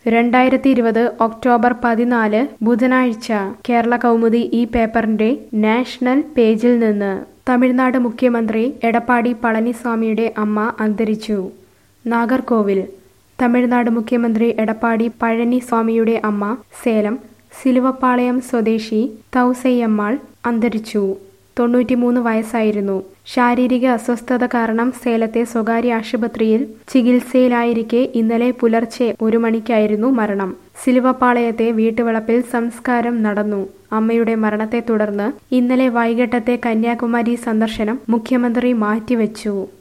രണ്ടായിരത്തി ഇരുപത് ഒക്ടോബർ പതിനാല് ബുധനാഴ്ച കേരള കൗമുദി ഈ പേപ്പറിന്റെ നാഷണൽ പേജിൽ നിന്ന് തമിഴ്നാട് മുഖ്യമന്ത്രി എടപ്പാടി പളനിസ്വാമിയുടെ അമ്മ അന്തരിച്ചു നാഗർകോവിൽ തമിഴ്നാട് മുഖ്യമന്ത്രി എടപ്പാടി പഴനിസ്വാമിയുടെ അമ്മ സേലം സിലുവപ്പാളയം സ്വദേശി തൗസയ്യമ്മാൾ അന്തരിച്ചു തൊണ്ണൂറ്റിമൂന്ന് വയസ്സായിരുന്നു ശാരീരിക അസ്വസ്ഥത കാരണം സേലത്തെ സ്വകാര്യ ആശുപത്രിയിൽ ചികിത്സയിലായിരിക്കെ ഇന്നലെ പുലർച്ചെ ഒരു മണിക്കായിരുന്നു മരണം സിലുവപ്പാളയത്തെ വീട്ടുവളപ്പിൽ സംസ്കാരം നടന്നു അമ്മയുടെ മരണത്തെ തുടർന്ന് ഇന്നലെ വൈകിട്ടത്തെ കന്യാകുമാരി സന്ദർശനം മുഖ്യമന്ത്രി മാറ്റിവെച്ചു